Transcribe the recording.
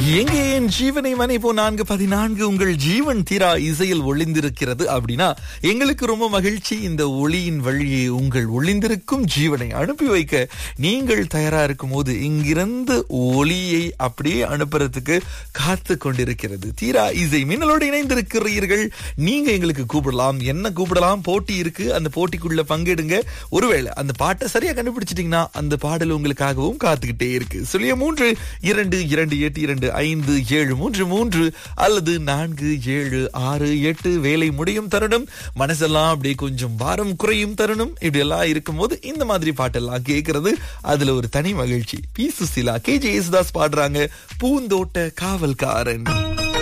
எங்கே என் ஜீவனை மனை போ நான்கு பதினான்கு உங்கள் ஜீவன் தீரா இசையில் ஒளிந்திருக்கிறது அப்படின்னா எங்களுக்கு ரொம்ப மகிழ்ச்சி இந்த ஒளியின் வழியே உங்கள் ஒளிந்திருக்கும் ஜீவனை அனுப்பி வைக்க நீங்கள் தயாரா இருக்கும் போது இங்கிருந்து ஒளியை அப்படியே அனுப்புறதுக்கு காத்து கொண்டிருக்கிறது தீரா இசை மின்னலோடு இணைந்திருக்கிறீர்கள் நீங்க எங்களுக்கு கூப்பிடலாம் என்ன கூப்பிடலாம் போட்டி இருக்கு அந்த போட்டிக்குள்ள பங்கெடுங்க ஒருவேளை அந்த பாட்டை சரியா கண்டுபிடிச்சிட்டீங்கன்னா அந்த பாடல் உங்களுக்காகவும் காத்துக்கிட்டே இருக்கு சொல்லிய மூன்று இரண்டு இரண்டு எட்டு இரண்டு ஐந்து ஏழு மூன்று மூன்று அல்லது நான்கு ஏழு ஆறு எட்டு வேலை முடியும் தருணம் மனசெல்லாம் அப்படியே கொஞ்சம் பாரம் குறையும் தருணம் இப்படி எல்லாம் இருக்கும்போது இந்த மாதிரி பாட்டெல்லாம் கேட்கறது அதுல ஒரு தனி மகிழ்ச்சி P Susheela K J Yesudas பாடுறாங்க பூந்தோட்ட காவல்காரன்